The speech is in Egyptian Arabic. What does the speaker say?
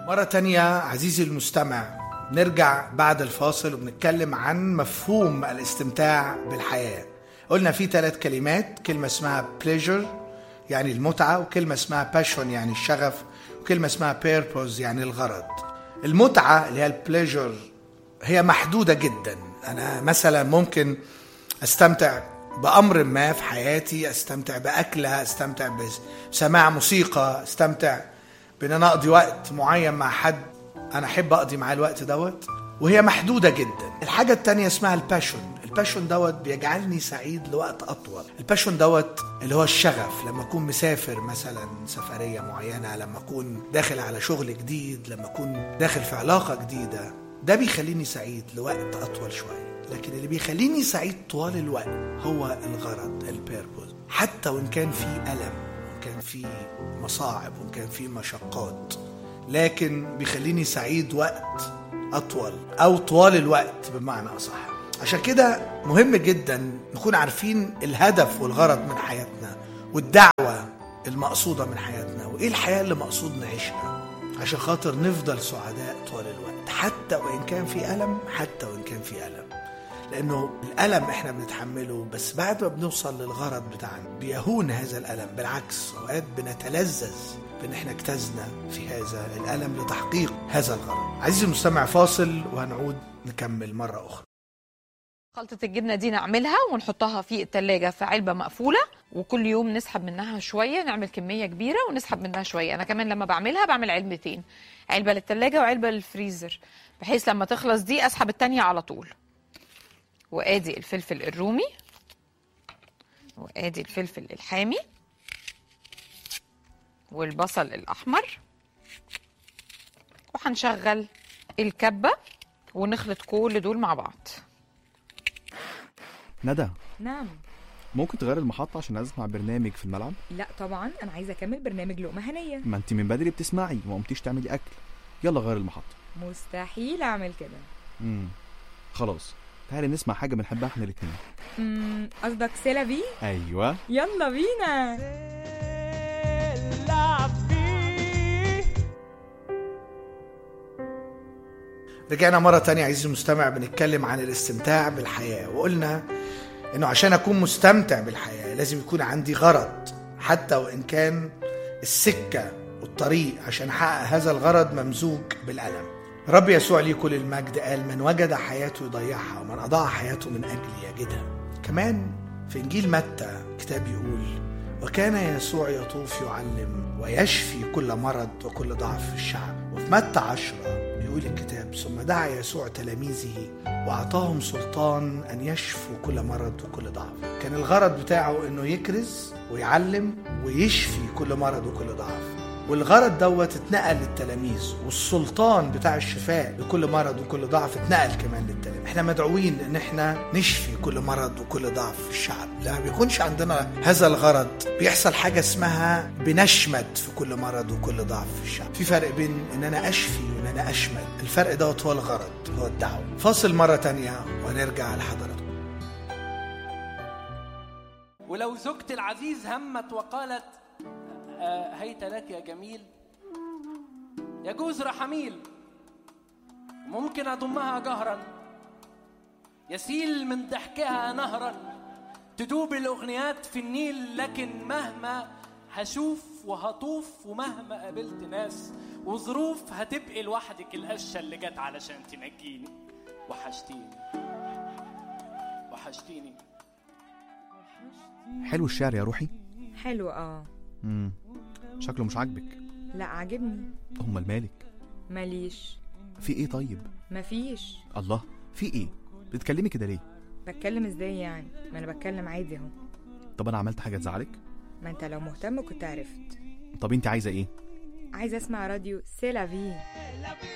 مرة تانية عزيزي المستمع نرجع بعد الفاصل وبنتكلم عن مفهوم الاستمتاع بالحياة قلنا في ثلاث كلمات كلمة اسمها pleasure يعني المتعة وكلمة اسمها passion يعني الشغف وكلمة اسمها purpose يعني الغرض المتعة اللي هي البليجر هي محدودة جدا أنا مثلا ممكن أستمتع بأمر ما في حياتي أستمتع بأكلة أستمتع بسماع موسيقى أستمتع بأن أنا أقضي وقت معين مع حد أنا أحب أقضي معاه الوقت دوت وهي محدودة جدا الحاجة التانية اسمها الباشون الباشون دوت بيجعلني سعيد لوقت أطول الباشون دوت اللي هو الشغف لما أكون مسافر مثلا سفرية معينة لما أكون داخل على شغل جديد لما أكون داخل في علاقة جديدة ده بيخليني سعيد لوقت أطول شوية لكن اللي بيخليني سعيد طوال الوقت هو الغرض البيربوز حتى وإن كان في ألم وإن كان في مصاعب وإن كان في مشقات لكن بيخليني سعيد وقت أطول أو طوال الوقت بمعنى أصح عشان كده مهم جدا نكون عارفين الهدف والغرض من حياتنا والدعوة المقصودة من حياتنا وإيه الحياة اللي مقصود نعيشها عشان خاطر نفضل سعداء طوال الوقت حتى وإن كان في ألم حتى وإن كان في ألم لأنه الألم إحنا بنتحمله بس بعد ما بنوصل للغرض بتاعنا بيهون هذا الألم بالعكس أوقات بنتلذذ بأن إحنا اجتزنا في هذا الألم لتحقيق هذا الغرض عزيزي المستمع فاصل وهنعود نكمل مرة أخرى خلطة الجبنة دي نعملها ونحطها في التلاجة في علبة مقفولة وكل يوم نسحب منها شوية نعمل كمية كبيرة ونسحب منها شوية أنا كمان لما بعملها بعمل علبتين علبة للتلاجة وعلبة للفريزر بحيث لما تخلص دي أسحب التانية على طول وآدي الفلفل الرومي وآدي الفلفل الحامي والبصل الأحمر وهنشغل الكبة ونخلط كل دول مع بعض ندى نعم ممكن تغير المحطة عشان اسمع برنامج في الملعب لا طبعا انا عايزه اكمل برنامج لقمه هنيه ما انت من بدري بتسمعي وما قمتيش تعملي اكل يلا غير المحطة مستحيل اعمل كده امم خلاص تعالي نسمع حاجة بنحبها احنا الاتنين أمم، قصدك سيلافي ايوه يلا بينا رجعنا مرة تانية عزيزي المستمع بنتكلم عن الاستمتاع بالحياة وقلنا انه عشان اكون مستمتع بالحياة لازم يكون عندي غرض حتى وان كان السكة والطريق عشان احقق هذا الغرض ممزوج بالألم رب يسوع ليه كل المجد قال من وجد حياته يضيعها ومن أضاع حياته من أجل يجدها كمان في إنجيل متى كتاب يقول وكان يسوع يطوف يعلم ويشفي كل مرض وكل ضعف في الشعب وفي متى عشرة بيقول الكتاب ثم دعا يسوع تلاميذه وأعطاهم سلطان أن يشفوا كل مرض وكل ضعف كان الغرض بتاعه أنه يكرز ويعلم ويشفي كل مرض وكل ضعف والغرض دوت اتنقل للتلاميذ والسلطان بتاع الشفاء لكل مرض وكل ضعف اتنقل كمان للتلاميذ احنا مدعوين ان احنا نشفي كل مرض وكل ضعف في الشعب لما بيكونش عندنا هذا الغرض بيحصل حاجة اسمها بنشمت في كل مرض وكل ضعف في الشعب في فرق بين ان انا اشفي وان انا اشمت الفرق دوت هو الغرض هو الدعوة فاصل مرة تانية ونرجع لحضراتكم ولو زوجتي العزيز همت وقالت آه، هيت لك يا جميل يجوز رحميل ممكن أضمها جهرا يسيل من ضحكها نهرا تدوب الأغنيات في النيل لكن مهما هشوف وهطوف ومهما قابلت ناس وظروف هتبقي لوحدك القشة اللي جت علشان تنجيني وحشتيني وحشتيني حلو الشعر يا روحي حلو اه امم شكله مش عاجبك لا عاجبني امال مالك ماليش في ايه طيب مفيش الله في ايه بتتكلمي كده ليه بتكلم ازاي يعني ما انا بتكلم عادي اهو طب انا عملت حاجه تزعلك ما انت لو مهتم كنت عرفت طب انت عايزه ايه عايزه اسمع راديو سيلافي